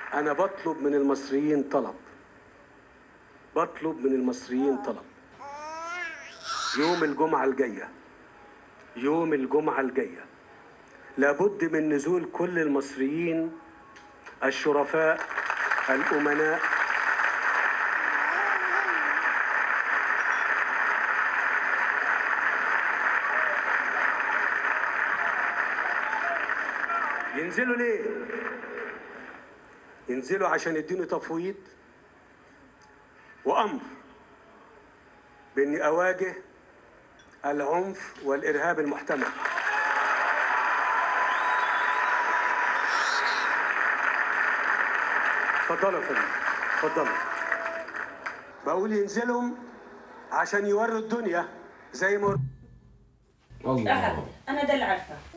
أنا بطلب من المصريين طلب بطلب من المصريين طلب يوم الجمعة الجاية يوم الجمعة الجاية لابد من نزول كل المصريين الشرفاء الأمناء ينزلوا ليه؟ ينزلوا عشان يديني تفويض وأمر بإني أواجه العنف والإرهاب المحتمل اتفضلوا يا فندم اتفضلوا بقول ينزلهم عشان يوروا الدنيا زي ما لا الله انا ده اللي عارفه